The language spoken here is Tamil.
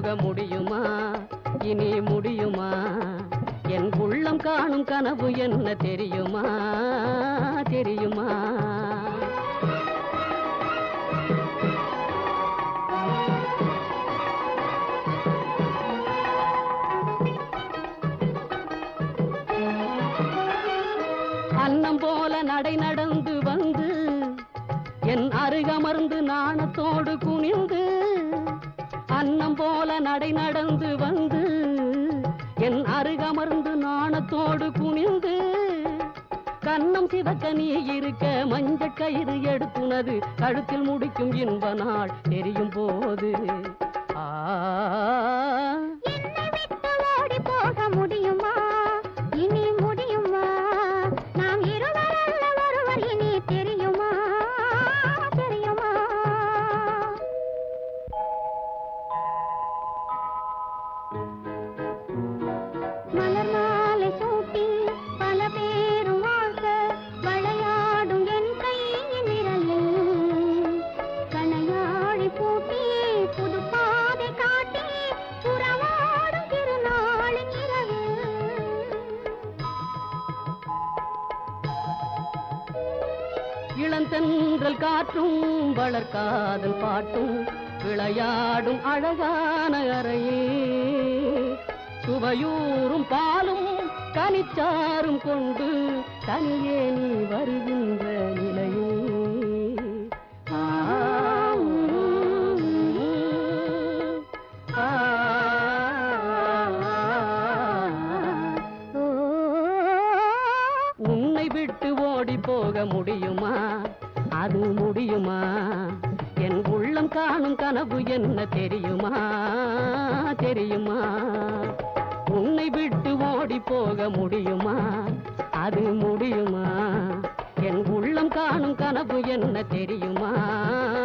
போக முடியுமா இனி முடியுமா என் உள்ளம் காணும் கனவு என்ன தெரியுமா தெரியுமா அன்னம் போல நடை நடந்து வந்து என் அருகமர்ந்து நாணத்தோடு குனிந்து அன்னம் போல நடை நடந்து வந்து என் அருகமர்ந்து நாணத்தோடு குனிந்து கன்னம் சிவக்க நீ இருக்க மஞ்சள் கயிறு எடுத்துனது கழுத்தில் முடிக்கும் இன்ப நாள் தெரியும் போது ஆ என்னை விட்டு ஓடி போக முடியுமா இனி முடியுமா நாம் இருவர் அல்ல ஒருவர் இனி தெரியுமா தெரியுமா மலர் மாலை சூட்டி பல பேரும் வாழ்க்க விளையாடும் என் கையின் விரலில் கணையாழி பூட்டி புது பாதை காட்டி புறவாடும் திருநாளின் இரவு இளந்தென்றல் காற்றும் வளர்காதல் பாட்டும் விளையாடும் அழகான அறையில் சுவையூறும் பாலும் கனிச்சாரும் கொண்டு தனியே நீ வருகின்ற நிலையில் ஆ, ஆ, ஓ உன்னை விட்டு ஓடி போக முடியுமா அது முடியுமா என் உள்ளம் காணும் கனவு என்ன தெரியுமா தெரியுமா உன்னை விட்டு ஓடி போக முடியுமா அது முடியுமா என் உள்ளம் காணும் கனவு என்ன தெரியுமா